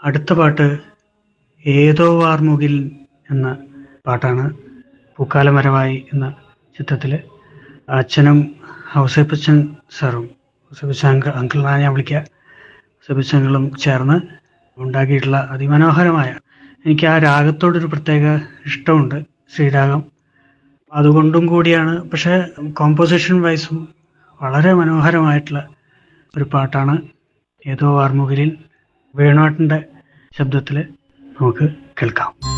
അടുത്ത പാട്ട് ഏതോ വാർമുകിൽ എന്ന പാട്ടാണ് പൂക്കാലമരമായി എന്ന ചിത്രത്തിൽ അച്ഛനും ഔസേപ്പച്ചൻ സാറും ഔസേപ്പച്ചൻ അങ്കിൾ അങ്കിളിനാണ് ഞാൻ വിളിക്കുക ഔസേപ്പച്ചങ്ങളും ചേർന്ന് ഉണ്ടാക്കിയിട്ടുള്ള അതിമനോഹരമായ എനിക്ക് ആ രാഗത്തോടൊരു പ്രത്യേക ഇഷ്ടമുണ്ട് ശ്രീരാഗം അതുകൊണ്ടും കൂടിയാണ് പക്ഷേ കോമ്പോസിഷൻ വൈസും വളരെ മനോഹരമായിട്ടുള്ള ഒരു പാട്ടാണ് ഏതോ വാർമുകിലിൽ വേണുവാട്ടിൻ്റെ ശബ്ദത്തിൽ നമുക്ക് കേൾക്കാം